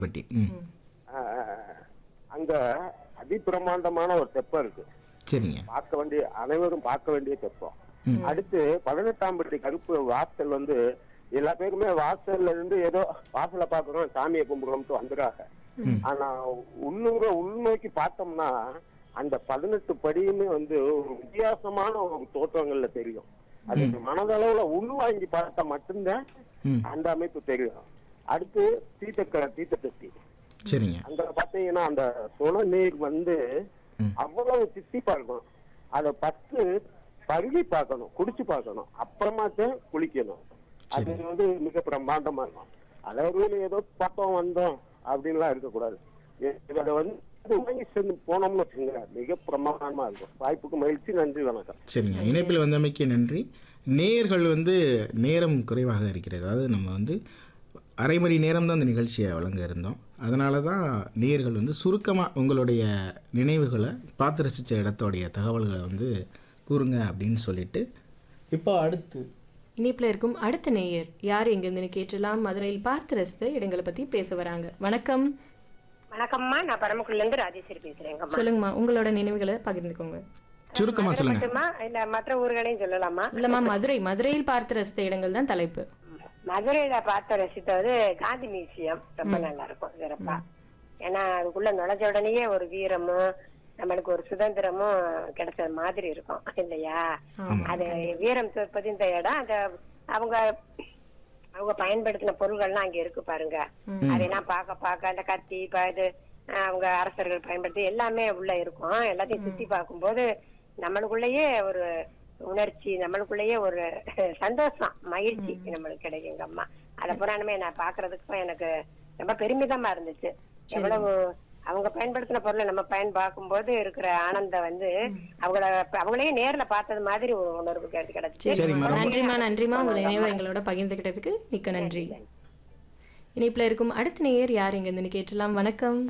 பட்டி ம் ஆஹ், அங்க அதிபிரமாண்டமான ஒரு தெப்பம் இருக்கு சரிங்க பார்க்க வேண்டிய அனைவரும் பார்க்க வேண்டிய தெப்பம் அடுத்து பதினெட்டாம் பட்டி கருப்பு வாசல் வந்து எல்லா பேருமே வாசல்ல இருந்து ஏதோ வாசலை பாக்குறோம் சாமியை கும்பிடுறோம்ட்டு வந்துடுறாங்க ஆனா உள்ளூர உள்நோக்கி பார்த்தோம்னா அந்த பதினெட்டு படியுமே வந்து ஒரு வித்தியாசமான ஒரு தோற்றங்கள்ல தெரியும் அது மனதளவுல உள்வாங்கி பார்த்தா மட்டும்தான் ம் அந்த அமைப்பு தெரியும் அடுத்து தீர்த்தக்கரை தீர்த்தத்தி சரிங்க அங்க பாத்தீங்கன்னா அந்த சுன நீர் வந்து ம். அவ்வளவு தித்திப்பா இருக்கும் அத பத்து பருகி பார்க்கணும் குடிச்சு பார்க்கணும் அப்புறமா தான் குளிக்கணும் அது வந்து மிக பிரம்மாண்டமா இருக்கும் அதாவது ஏதோ பார்த்தோம் வந்தோம் அப்படின்லாம் இருக்கக்கூடாது இ- இதை வந்து வாங்கி சென்று போனோம்னு வச்சுங்க மிக பிரமாண்டமா இருக்கும் வாய்ப்புக்கு மகிழ்ச்சி நன்றி வணக்கம் சரிங்க இணைப்பில் வந்தமைக்கு நன்றி நேயர்கள் வந்து நேரம் குறைவாக இருக்கிறது அதாவது நம்ம வந்து அரை மணி நேரம் தான் அந்த நிகழ்ச்சியை வழங்க இருந்தோம் அதனால தான் நேயர்கள் வந்து சுருக்கமாக உங்களுடைய நினைவுகளை பார்த்து ரசித்த இடத்தோடைய தகவல்களை வந்து கூறுங்க அப்படின்னு சொல்லிட்டு இப்போ அடுத்து இணைப்பில் இருக்கும் அடுத்த நேயர் யார் எங்கிருந்து கேட்டலாம் மதுரையில் பார்த்து ரசித்த இடங்களை பற்றி பேச வராங்க வணக்கம் வணக்கம்மா நான் பரமக்குடில இருந்து ராஜேஸ்வரி பேசுறேங்கம்மா சொல்லுங்கம்மா உங்களோட நினைவுகளை பகிர்ந்துக்கோங்க சுருக்கமாக சொல்லுங்கள் மட்டுமா இல்ல மற்ற ஊர்களையும் சொல்லலாமா இல்லைம்மா மதுரை மதுரையில் பார்த்து ரசித்த இடங்கள் தான் தலைப்பு மதுரையில பார்த்த ரசித்தது காந்தி மியூசியம் ரொம்ப நல்லா இருக்கும் சிறப்பா ஏன்னா அதுக்குள்ள நுழைஞ்ச உடனேயே ஒரு வீரமும் நம்மளுக்கு ஒரு சுதந்திரமும் கிடைச்ச மாதிரி இருக்கும் இல்லையா அது வீரம் பதிந்த இடம் அந்த அவங்க அவங்க பயன்படுத்தின பொருள்கள்லாம் அங்க இருக்கு பாருங்க அதெல்லாம் பார்க்க பார்க்க அந்த கத்தி ப- இது அஹ், அவங்க அரசர்கள் பயன்படுத்தி எல்லாமே உள்ள இருக்கும் எல்லாத்தையும் சுத்தி பார்க்கும்போது நம்மளுக்குள்ளேயே ஒரு உணர்ச்சி நம்மளுக்குள்ளேயே ஒரு சந்தோஷம் மகிழ்ச்சி நம்மளுக்கு கிடைக்குங்க அம்மா அத புராணமே நான் பாக்குறதுக்கும் எனக்கு ரொம்ப பெருமிதமா இருந்துச்சு எவ்வளவு அவங்க பயன்படுத்தின பொருளை நம்ம பயன் பார்க்கும்போது இருக்கிற ஆனந்தம் வந்து அவங்கள அவங்களையே நேர்ல பார்த்தது மாதிரி ஒரு உணர்வு கிடை- கிடைச்சு சரிம்மா ரொம்ப நன்றிம்மா நன்றிம்மா உங்கள் நினைவை எங்களோட பகிர்ந்துக்கிட்டதுக்கு மிக்க நன்றி இணைப்பில் இருக்கும் அடுத்த நேயர் யார் எங்கிருந்து கேட்டலாம் வணக்கம்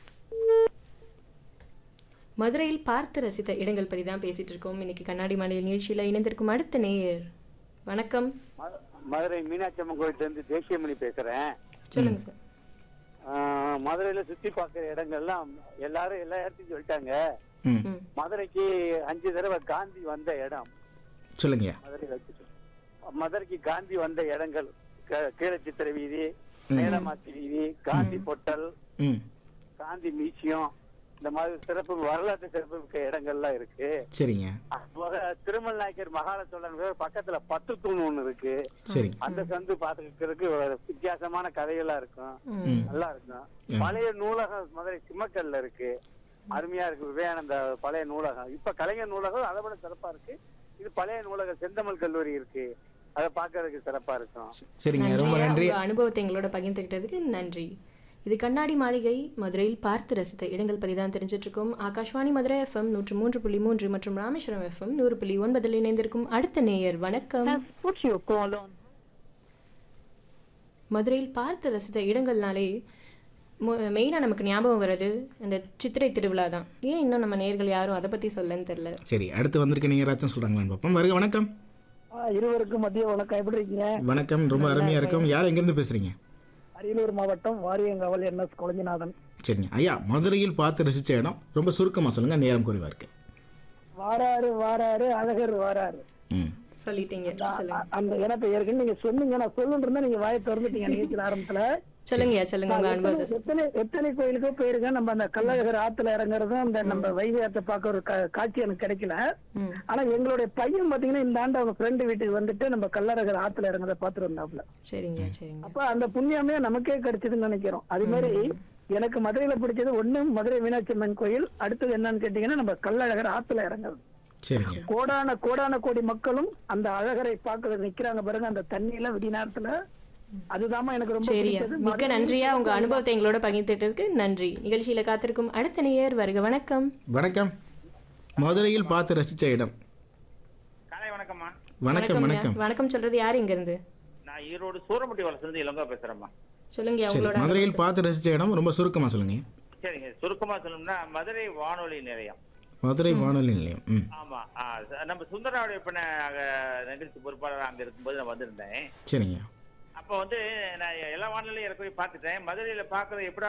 மதுரையில் பார்த்து ரசித்த இடங்கள் பற்றி தான் பேசிட்டு இருக்கோம் இன்னைக்கு கண்ணாடி மாநில நிகழ்ச்சியில் இணைந்திருக்கும் அடுத்த நேயர் வணக்கம் ம- மதுரை மீனாட்சி அம்மன் கோயில்ல இருந்து தேசியமணி பேசுறேன் சொல்லுங்க சார் ஆஹ் மதுரையில சுத்தி பார்க்கிற இடங்கள்லாம் எல்லாரும் எல்லா இடத்தையும் சொல்லிட்டாங்க ம் ம் மதுரைக்கு அஞ்சு தடவை காந்தி வந்த இடம் சொல்லுங்க மதுரையில மதுரைக்கு காந்தி வந்த இடங்கள் க- கீழச்சித்திரை வீதி மேலமாத்தி வீதி காந்தி பொட்டல் ம் காந்தி மியூசியம் இந்த மாதிரி சிறப்பு வரலாற்று சிறப்பு மிக்க இடங்கள்லாம் இருக்கு சரிங்க அதுபோக திருமல் நாயக்கர் மகால சோழன் பக்கத்துல பத்து தூண் ஒண்ணு இருக்கு சரிங்க அந்த சந்து பாத்துக்கிறதுக்கு ஒரு வித்தியாசமான கதைகளா இருக்கும் ம் நல்லா இருக்கும் பழைய நூலகம் மதுரை சிம்மக்கல்ல இருக்கு அருமையா இருக்கு விவேகானந்த பழைய நூலகம் இப்ப கலைஞர் நூலகம் அதை விட சிறப்பா இருக்கு இது பழைய நூலகம் செந்தமிழ் கல்லூரி இருக்கு அதை பார்க்கறதுக்கு சிறப்பா இருக்கும் சரிங்க ரொம்ப நன்றியா, நன்றி உங்க அனுபவத்தை எங்களோட பகிர்ந்துக்கிட்டதுக்கு நன்றி இது கண்ணாடி மாளிகை மதுரையில் பார்த்து ரசித்த இடங்கள் பற்றி தான் தெரிஞ்சிட்டு இருக்கோம் ஆகாஷ்வாணி மதுரை எஃப்எம் நூற்று மூன்று புள்ளி மூன்று மற்றும் ராமேஸ்வரம் எஃப்எம் நூறு புள்ளி ஒன்பதில் இணைந்திருக்கும் அடுத்த நேயர் வணக்கம் put your call on மதுரையில் பார்த்து ரசித்த இடங்கள்னாலே மெயினாக நமக்கு ஞாபகம் வர்றது அந்த சித்திரை திருவிழா தான் ஏன் இன்னும் நம்ம நேயர்கள் யாரும் அதை பற்றி சொல்லன்னு தெரில சரி அடுத்து வந்திருக்க நீங்கள் ஏதாச்சும் சொல்கிறாங்களான்னு பார்ப்போம் வருக வணக்கம் இருவருக்கும் மதிய வணக்கம் எப்படி இருக்கீங்க வணக்கம் ரொம்ப அருமையாக இருக்கும் யார் எங்கேருந்து பேசுகிறீங்க அரியலூர் மாவட்டம் வாரியங்காவல் என் எஸ் கொளஞ்சிநாதன் சரிங்க ஐயா மதுரையில் பார்த்து ரசித்த இடம் ரொம்ப சுருக்கமாக சொல்லுங்கள் நேரம் குறைவாக இருக்கு வாராரு வாராரு அழகர் வாராரு ம் சொல்லிட்டீங்க சொல்லுங்க அ- அந்த இடத்தை ஏற்கனவே நீங்க சொன்னீங்க நான் சொல்லணும் இருந்தா நீங்க வாயை திறந்துட்டீங்க நிகழ்ச்சியில் ஆரம்பத்துல சொல்லுங்கய்யா சொல்லுங்க உங்க அனுபவத்தை எத்தனை- எத்தனை எத்தனை கோயிலுக்கோ போயிருக்கேன் நம்ம அந்த கள்ளழகர் ஆத்துல இறங்குறதும் அந்த நம்ம வைகையாத்தை பார்க்க ஒரு கா- காட்சி எனக்கு கிடைக்கல ம் ஆனா எங்களுடைய பையன் பாத்தீங்கன்னா இந்த ஆண்டு அவங்க ஃப்ரெண்டு வீட்டுக்கு வந்துட்டு நம்ம கள்ளழகர் ஆத்துல இறங்குறத பாத்துட்டு வந்தாப்புல சரிங்க சரிங்க அப்ப அந்த புண்ணியமே நமக்கே கிடைச்சதுன்னு நினைக்கிறோம் அது மாதிரி எனக்கு மதுரையில பிடிச்சது ஒண்ணு மதுரை மீனாட்சி அம்மன் கோயில் அடுத்தது என்னன்னு கேட்டீங்கன்னா நம்ம கள்ளழகர் ஆத்துல இறங்குறது சரிங்க கோடான கோடான கோடி மக்களும் அந்த அழகரை பார்க்க நிக்கிறாங்க பாருங்க அந்த தண்ணியில விடி நேரத்துல அதுதாம்மா எனக்கு ரொம்ப சரியா பிடிச்சது மிக்க நன்றியா உங்க அனுபவத்தை எங்களோட பகிர்ந்துட்டதுக்கு நன்றி நிகழ்ச்சியில காத்திருக்கும் அடுத்த நேயர் வருக வணக்கம் வணக்கம் மதுரையில் பார்த்து ரசித்த இடம் காலை வணக்கம்மா வணக்கம் வணக்கம் வணக்கம் சொல்றது யார் இங்க இருந்து நான் ஈரோடு சூரமுட்டி வளர்ந்து இளங்கா பேசுறேம்மா சொல்லுங்க சரி உங்களோட மதுரையில் பார்த்து ரசித்த இடம் ரொம்ப சுருக்கமாக சொல்லுங்க சரிங்க சுருக்கமா சொல்லணும்னா மதுரை வானொலி நிலையம் மதுரை வானொலி நிலையம் ம் ஆமா ஆ, ச- நம்ம சுந்தராவுடைய பண்ண அங்க நிகழ்ச்சி பொறுப்பாளர் அங்க இருக்கும்போது நான் வந்திருந்தேன் சரிங்க அப்போ வந்து நான் எல்லா வானொலியும் இறக்கி பார்த்துட்டேன் மதுரையில பார்க்கறது எப்படி